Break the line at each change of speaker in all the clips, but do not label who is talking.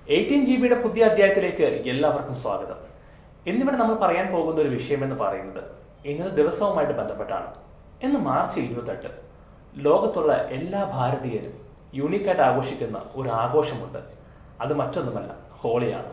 eighteen G ബിയുടെ പുതിയ അധ്യായത്തിലേക്ക് എല്ലാവർക്കും സ്വാഗതം ഇന്നിവിടെ നമ്മൾ പറയാൻ പോകുന്ന ഒരു വിഷയം എന്ന് പറയുന്നത് ഇന്നത്തെ ദിവസവുമായിട്ട് ബന്ധപ്പെട്ടാണ് ഇന്ന് മാർച്ച് ഇരുപത്തെട്ട് ലോകത്തുള്ള എല്ലാ ഭാരതീയരും യൂണിക്കായിട്ട് ആഘോഷിക്കുന്ന ഒരു ആഘോഷമുണ്ട് അത് മറ്റൊന്നുമല്ല ഹോളിയാണ്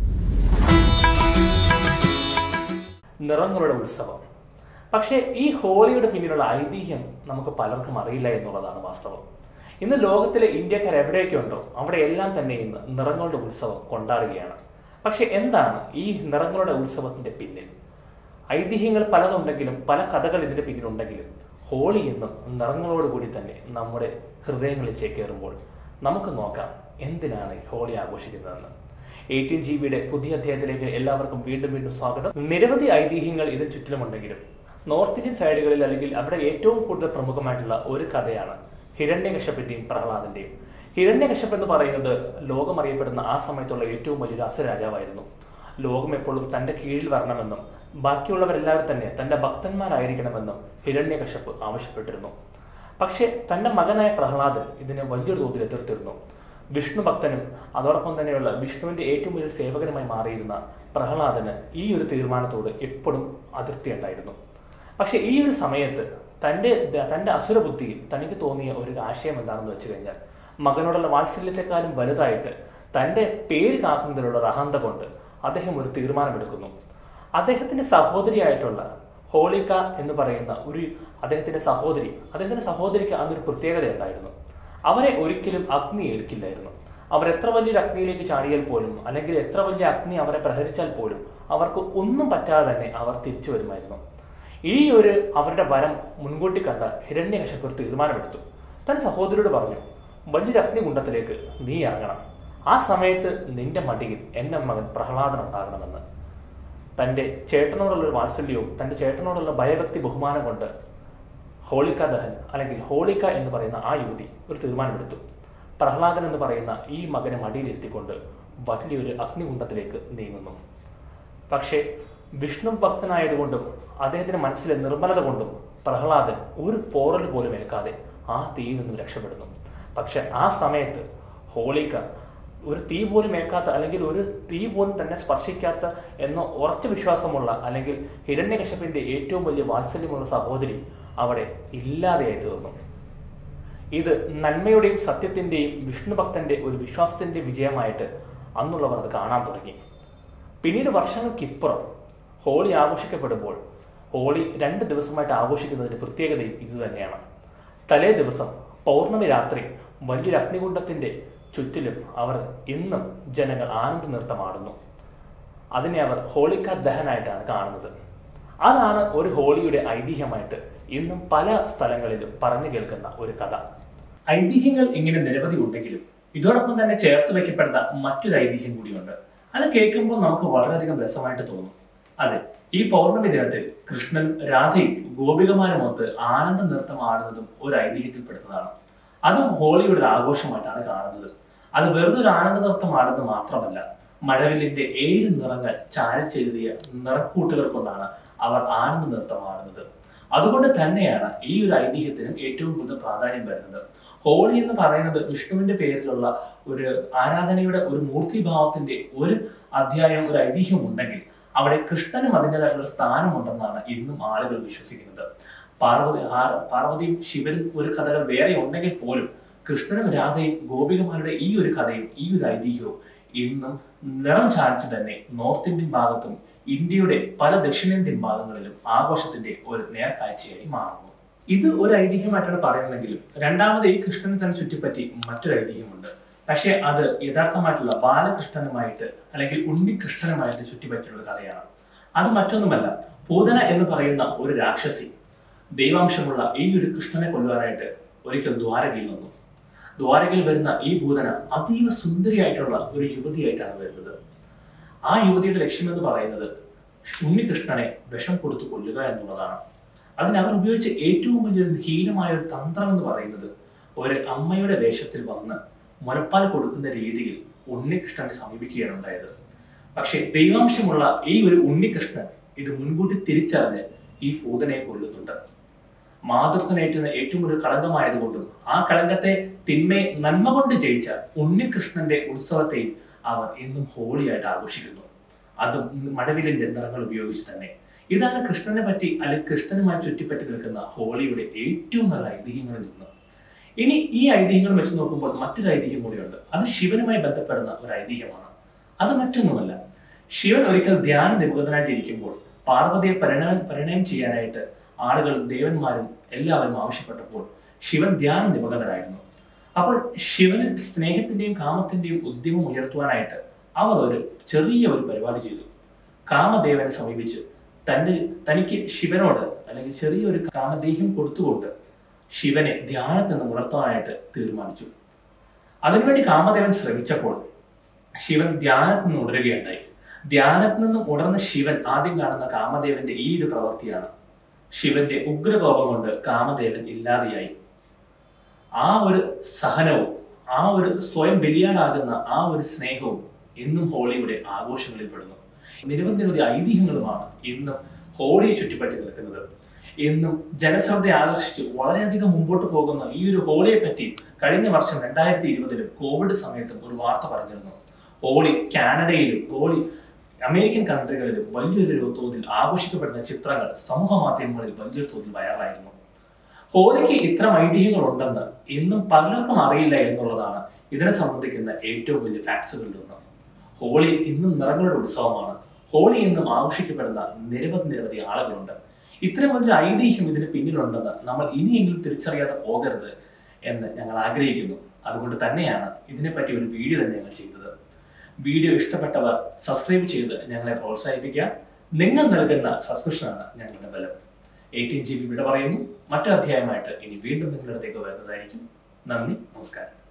നിറങ്ങളുടെ ഉത്സവം പക്ഷേ ഈ ഹോളിയുടെ പിന്നിലുള്ള ഐതിഹ്യം നമുക്ക് പലർക്കും അറിയില്ല എന്നുള്ളതാണ് വാസ്തവം ഇന്ന് ലോകത്തിലെ ഇന്ത്യക്കാർ എവിടെയൊക്കെ ഉണ്ടോ അവിടെ എല്ലാം തന്നെ ഇന്ന് നിറങ്ങളുടെ ഉത്സവം കൊണ്ടാടുകയാണ് പക്ഷെ എന്താണ് ഈ നിറങ്ങളുടെ ഉത്സവത്തിന്റെ പിന്നിൽ ഐതിഹ്യങ്ങൾ പലതുണ്ടെങ്കിലും പല കഥകൾ ഇതിന്റെ പിന്നിലുണ്ടെങ്കിലും ഹോളി എന്നും നിറങ്ങളോട് കൂടി തന്നെ നമ്മുടെ ഹൃദയങ്ങളിൽ ചേക്കേറുമ്പോൾ നമുക്ക് നോക്കാം എന്തിനാണ് ഈ ഹോളി ആഘോഷിക്കുന്നതെന്ന് എയ്റ്റീൻ ജി ബിയുടെ പുതിയ അധ്യായത്തിലേക്ക് എല്ലാവർക്കും വീണ്ടും വീണ്ടും സ്വാഗതം നിരവധി ഐതിഹ്യങ്ങൾ ഇതിന് ചുറ്റിലുമുണ്ടെങ്കിലും നോർത്ത് ഇന്ത്യൻ സൈഡുകളിൽ അല്ലെങ്കിൽ അവിടെ ഏറ്റവും കൂടുതൽ പ്രമുഖമായിട്ടുള്ള ഒരു കഥയാണ് ഹിരണ്യകശപ്പിന്റെയും പ്രഹ്ലാദന്റെയും ഹിരണ്യകശപ്പ് എന്ന് പറയുന്നത് ലോകം അറിയപ്പെടുന്ന ആ സമയത്തുള്ള ഏറ്റവും വലിയൊരു അസുരാജാവായിരുന്നു ലോകം എപ്പോഴും തന്റെ കീഴിൽ വരണമെന്നും ബാക്കിയുള്ളവരെല്ലാവരും തന്നെ തന്റെ ഭക്തന്മാരായിരിക്കണമെന്നും ഹിരണ്യകശപ്പ് ആവശ്യപ്പെട്ടിരുന്നു പക്ഷേ തന്റെ മകനായ പ്രഹ്ലാദൻ ഇതിനെ വലിയൊരു തോതിൽ എതിർത്തിരുന്നു വിഷ്ണു ഭക്തനും അതോടൊപ്പം തന്നെയുള്ള വിഷ്ണുവിന്റെ ഏറ്റവും വലിയ സേവകനുമായി മാറിയിരുന്ന പ്രഹ്ലാദന് ഈ ഒരു തീരുമാനത്തോട് എപ്പോഴും അതിർത്തി ഉണ്ടായിരുന്നു പക്ഷെ ഈ ഒരു സമയത്ത് തന്റെ തന്റെ അസുരബുദ്ധിയിൽ തനിക്ക് തോന്നിയ ഒരു ആശയം എന്താണെന്ന് വെച്ച് കഴിഞ്ഞാൽ മകനോടുള്ള വാത്സല്യത്തെക്കാളും വലുതായിട്ട് തന്റെ പേര് കാക്കുന്നതിലുള്ള ഒരു അഹന്ത കൊണ്ട് അദ്ദേഹം ഒരു തീരുമാനമെടുക്കുന്നു അദ്ദേഹത്തിന്റെ സഹോദരിയായിട്ടുള്ള ഹോളിക എന്ന് പറയുന്ന ഒരു അദ്ദേഹത്തിന്റെ സഹോദരി അദ്ദേഹത്തിന്റെ സഹോദരിക്ക് അന്നൊരു പ്രത്യേകത ഉണ്ടായിരുന്നു അവരെ ഒരിക്കലും അഗ്നി ഏൽക്കില്ലായിരുന്നു അവർ എത്ര വലിയൊരു അഗ്നിയിലേക്ക് ചാടിയാൽ പോലും അല്ലെങ്കിൽ എത്ര വലിയ അഗ്നി അവരെ പ്രഹരിച്ചാൽ പോലും അവർക്ക് ഒന്നും പറ്റാതെ തന്നെ അവർ തിരിച്ചു വരുമായിരുന്നു ഈ ഒരു അവരുടെ വരം മുൻകൂട്ടി കണ്ട ഹിരണ്യകശപ്പ് ഒരു തീരുമാനമെടുത്തു തന്റെ സഹോദരിയോട് പറഞ്ഞു വലിയൊരു അഗ്നികുണ്ടത്തിലേക്ക് നീ ഇറങ്ങണം ആ സമയത്ത് നിന്റെ മടിയിൽ എന്റെ മകൻ പ്രഹ്ലാദൻ ഉണ്ടാകണമെന്ന് തന്റെ ചേട്ടനോടുള്ള ഒരു വാത്സല്യവും തന്റെ ചേട്ടനോടുള്ള ഭയഭക്തി ബഹുമാനം കൊണ്ട് ഹോളിക്ക ദഹൻ അല്ലെങ്കിൽ ഹോളിക്ക എന്ന് പറയുന്ന ആ യുവതി ഒരു തീരുമാനമെടുത്തു പ്രഹ്ലാദൻ എന്ന് പറയുന്ന ഈ മകനെ മടിയിലിരുത്തിക്കൊണ്ട് വലിയൊരു അഗ്നികുണ്ടത്തിലേക്ക് നീങ്ങുന്നു പക്ഷേ വിഷ്ണു ഭക്തനായതുകൊണ്ടും അദ്ദേഹത്തിന്റെ മനസ്സിലെ നിർമ്മലത കൊണ്ടും പ്രഹ്ലാദൻ ഒരു പോറൽ പോലും ഏൽക്കാതെ ആ തീയിൽ നിന്നും രക്ഷപ്പെടുന്നു പക്ഷെ ആ സമയത്ത് ഹോളിക്ക ഒരു തീ പോലും ഏക്കാത്ത അല്ലെങ്കിൽ ഒരു തീ പോലും തന്നെ സ്പർശിക്കാത്ത എന്ന ഉറച്ച വിശ്വാസമുള്ള അല്ലെങ്കിൽ ഹിരണ്യകശപ്പിന്റെ ഏറ്റവും വലിയ വാത്സല്യമുള്ള സഹോദരി അവിടെ ഇല്ലാതെയായി തീർന്നു ഇത് നന്മയുടെയും സത്യത്തിന്റെയും വിഷ്ണുഭക്തന്റെ ഒരു വിശ്വാസത്തിന്റെ വിജയമായിട്ട് അന്നുള്ളവർ അത് കാണാൻ തുടങ്ങി പിന്നീട് വർഷങ്ങൾക്കിപ്പുറം ഹോളി ആഘോഷിക്കപ്പെടുമ്പോൾ ഹോളി രണ്ട് ദിവസമായിട്ട് ആഘോഷിക്കുന്നതിന്റെ പ്രത്യേകതയും ഇത് തന്നെയാണ് തലേ ദിവസം പൗർണമി രാത്രി വലിയൊരു അഗ്നികുണ്ഡത്തിന്റെ ചുറ്റിലും അവർ ഇന്നും ജനങ്ങൾ ആനന്ദ നൃത്തമാടുന്നു അതിനെ അവർ ഹോളിക്ക ദഹനായിട്ടാണ് കാണുന്നത് അതാണ് ഒരു ഹോളിയുടെ ഐതിഹ്യമായിട്ട് ഇന്നും പല സ്ഥലങ്ങളിലും പറഞ്ഞു കേൾക്കുന്ന ഒരു കഥ ഐതിഹ്യങ്ങൾ ഇങ്ങനെ നിരവധി ഉണ്ടെങ്കിലും ഇതോടൊപ്പം തന്നെ ചേർത്ത് വെക്കപ്പെടുന്ന മറ്റൊരു ഐതിഹ്യം കൂടിയുണ്ട് അത് കേൾക്കുമ്പോൾ നമുക്ക് വളരെയധികം രസമായിട്ട് തോന്നും അതെ ഈ പൗർണമി ദിനത്തിൽ കൃഷ്ണൻ രാധയും ഗോപികമാരുമൊത്ത് ആനന്ദ നൃത്തം ആടുന്നതും ഒരു ഐതിഹ്യത്തിൽപ്പെടുന്നതാണ് അതും ഹോളിയുടെ ഒരു ആഘോഷമായിട്ടാണ് കാണുന്നത് അത് വെറുതെ ഒരു ആനന്ദ നൃത്തം ആടുന്നത് മാത്രമല്ല മഴവില്ലിന്റെ ഏഴ് നിറങ്ങൾ ചാലിച്ചെഴുതിയ നിറക്കൂട്ടുകൾ കൊണ്ടാണ് അവർ ആനന്ദ നൃത്തം ആടുന്നത് അതുകൊണ്ട് തന്നെയാണ് ഈ ഒരു ഐതിഹ്യത്തിനും ഏറ്റവും കൂടുതൽ പ്രാധാന്യം വരുന്നത് ഹോളി എന്ന് പറയുന്നത് വിഷ്ണുവിന്റെ പേരിലുള്ള ഒരു ആരാധനയുടെ ഒരു മൂർത്തിഭാവത്തിന്റെ ഒരു അധ്യായം ഒരു ഐതിഹ്യം ഉണ്ടെങ്കിൽ അവിടെ കൃഷ്ണനും അതിൻ്റെതായിട്ടുള്ള സ്ഥാനമുണ്ടെന്നാണ് ഇന്നും ആളുകൾ വിശ്വസിക്കുന്നത് പാർവതി പാർവതിയും ശിവനും ഒരു കഥകൾ വേറെ ഉണ്ടെങ്കിൽ പോലും കൃഷ്ണനും രാധയും ഗോപികമാരുടെ ഈ ഒരു കഥയും ഈ ഒരു ഐതിഹ്യവും ഇന്നും നിറം ചാലിച്ച് തന്നെ നോർത്ത് ഇന്ത്യൻ ഭാഗത്തും ഇന്ത്യയുടെ പല ദക്ഷിണേന്ത്യൻ ഭാഗങ്ങളിലും ആഘോഷത്തിന്റെ ഒരു നേർക്കാഴ്ചയായി മാറുന്നു ഇത് ഒരു ഐതിഹ്യമായിട്ടാണ് പറയുന്നതെങ്കിലും രണ്ടാമത് ഈ കൃഷ്ണനെ തന്നെ ചുറ്റിപ്പറ്റി മറ്റൊരു ഐതിഹ്യമുണ്ട് പക്ഷേ അത് യഥാർത്ഥമായിട്ടുള്ള ബാലകൃഷ്ണനുമായിട്ട് അല്ലെങ്കിൽ ഉണ്ണികൃഷ്ണനുമായിട്ട് ചുറ്റിപ്പറ്റിയുള്ള ഒരു കഥയാണ് അത് മറ്റൊന്നുമല്ല പൂതന എന്ന് പറയുന്ന ഒരു രാക്ഷസി ദൈവാംശമുള്ള ഈ ഒരു കൃഷ്ണനെ കൊല്ലുവാനായിട്ട് ഒരിക്കൽ ദ്വാരകയിൽ വന്നു ദ്വാരകയിൽ വരുന്ന ഈ ഭൂതന അതീവ സുന്ദരിയായിട്ടുള്ള ഒരു യുവതിയായിട്ടാണ് വരുന്നത് ആ യുവതിയുടെ ലക്ഷ്യം എന്ന് പറയുന്നത് ഉണ്ണികൃഷ്ണനെ വിഷം കൊടുത്തു കൊല്ലുക എന്നുള്ളതാണ് അതിന് അവർ ഉപയോഗിച്ച ഏറ്റവും വലിയൊരു ഹീനമായ ഒരു തന്ത്രം എന്ന് പറയുന്നത് ഒരു അമ്മയുടെ വേഷത്തിൽ വന്ന് മുലപ്പാൽ കൊടുക്കുന്ന രീതിയിൽ ഉണ്ണികൃഷ്ണനെ സമീപിക്കുകയാണ് ഉണ്ടായത് പക്ഷെ ദൈവാംശമുള്ള ഈ ഒരു ഉണ്ണികൃഷ്ണൻ ഇത് മുൻകൂട്ടി തിരിച്ചറിഞ്ഞ് ഈ ഭൂതനെ കൊല്ലുന്നുണ്ട് മാതൃത്വനേറ്റുന്ന ഏറ്റവും ഒരു കളങ്കമായതുകൊണ്ടും ആ കളങ്കത്തെ തിന്മയെ നന്മ കൊണ്ട് ജയിച്ച ഉണ്ണികൃഷ്ണന്റെ ഉത്സവത്തെയും അവർ എന്നും ഹോളിയായിട്ട് ആഘോഷിക്കുന്നു അതും മഴവിലിന്റെ നിറങ്ങൾ ഉപയോഗിച്ച് തന്നെ ഇതാണ് കൃഷ്ണനെ പറ്റി അല്ലെങ്കിൽ കൃഷ്ണനുമായി ചുറ്റിപ്പറ്റി നിൽക്കുന്ന ഹോളിയുടെ ഏറ്റവും നല്ല ഐതിഹ്യങ്ങളിൽ നിന്ന് ഇനി ഈ ഐതിഹ്യങ്ങൾ വെച്ച് നോക്കുമ്പോൾ മറ്റൊരു ഐതിഹ്യം കൂടിയുണ്ട് അത് ശിവനുമായി ബന്ധപ്പെടുന്ന ഒരു ഐതിഹ്യമാണ് അത് മറ്റൊന്നുമല്ല ശിവൻ ഒരിക്കൽ ധ്യാന നിമുഖതനായിട്ട് ഇരിക്കുമ്പോൾ പാർവതിയെ പരിണയം പരിണയം ചെയ്യാനായിട്ട് ആളുകളും ദേവന്മാരും എല്ലാവരും ആവശ്യപ്പെട്ടപ്പോൾ ശിവൻ ധ്യാന നിമഗ്നനായിരുന്നു അപ്പോൾ ശിവന് സ്നേഹത്തിന്റെയും കാമത്തിന്റെയും ഉദ്യമം ഉയർത്തുവാനായിട്ട് അവർ ഒരു ചെറിയ ഒരു പരിപാടി ചെയ്തു കാമദേവനെ സമീപിച്ച് തന്റെ തനിക്ക് ശിവനോട് അല്ലെങ്കിൽ ചെറിയൊരു കാമദേഹ്യം കൊടുത്തുകൊണ്ട് ശിവനെ ധ്യാനത്തിൽ നിന്ന് ഉണർത്താനായിട്ട് തീരുമാനിച്ചു അതിനുവേണ്ടി കാമദേവൻ ശ്രമിച്ചപ്പോൾ ശിവൻ ധ്യാനത്തിൽ നിന്ന് ഉണരുകയുണ്ടായി ധ്യാനത്തിൽ നിന്നും ഉണർന്ന ശിവൻ ആദ്യം കാണുന്ന കാമദേവന്റെ ഈ ഒരു പ്രവൃത്തിയാണ് ശിവന്റെ ഉഗ്രകോപം കൊണ്ട് കാമദേവൻ ഇല്ലാതെയായി ആ ഒരു സഹനവും ആ ഒരു സ്വയം ബലിയാടാകുന്ന ആ ഒരു സ്നേഹവും ഇന്നും ഹോളിയുടെ ആഘോഷങ്ങളിൽ പെടുന്നു നിരവധി നിരവധി ഐതിഹ്യങ്ങളുമാണ് ഇന്നും ഹോളിയെ ചുറ്റിപ്പറ്റി നിൽക്കുന്നത് ഇന്നും ജനശ്രദ്ധ ആകർഷിച്ച് വളരെയധികം മുമ്പോട്ട് പോകുന്ന ഈ ഒരു ഹോളിയെ പറ്റി കഴിഞ്ഞ വർഷം രണ്ടായിരത്തി ഇരുപതിലും കോവിഡ് സമയത്തും ഒരു വാർത്ത പറഞ്ഞിരുന്നു ഹോളി കാനഡയിലും ഹോളി അമേരിക്കൻ കൺട്രികളിലും വലിയൊരു തോതിൽ ആഘോഷിക്കപ്പെടുന്ന ചിത്രങ്ങൾ സമൂഹ മാധ്യമങ്ങളിൽ വലിയൊരു തോതിൽ വൈറലായിരുന്നു ഹോളിക്ക് ഇത്തരം ഐതിഹ്യങ്ങൾ ഉണ്ടെന്ന് ഇന്നും പലർക്കും അറിയില്ല എന്നുള്ളതാണ് ഇതിനെ സംബന്ധിക്കുന്ന ഏറ്റവും വലിയ ഫാക്ട്സുകളിൽ ഒന്ന് ഹോളി ഇന്നും നിറങ്ങളുടെ ഉത്സവമാണ് ഹോളി എന്നും ആഘോഷിക്കപ്പെടുന്ന നിരവധി നിരവധി ആളുകളുണ്ട് ഇത്തരം ഒരു ഐതിഹ്യം ഇതിന് പിന്നിലുണ്ടെന്ന് നമ്മൾ ഇനിയെങ്കിലും തിരിച്ചറിയാതെ പോകരുത് എന്ന് ഞങ്ങൾ ആഗ്രഹിക്കുന്നു അതുകൊണ്ട് തന്നെയാണ് ഇതിനെപ്പറ്റി ഒരു വീഡിയോ തന്നെ ഞങ്ങൾ ചെയ്തത് വീഡിയോ ഇഷ്ടപ്പെട്ടവർ സബ്സ്ക്രൈബ് ചെയ്ത് ഞങ്ങളെ പ്രോത്സാഹിപ്പിക്കുക നിങ്ങൾ നൽകുന്ന സബ്സ്ക്രിപ്ഷനാണ് ഞങ്ങളുടെ ബലം എയ്റ്റീൻ ജി ബി വിട പറയുന്നു മറ്റൊരു അധ്യായമായിട്ട് ഇനി വീണ്ടും നിങ്ങളുടെ അടുത്തേക്ക് വരുന്നതായിരിക്കും നന്ദി നമസ്കാരം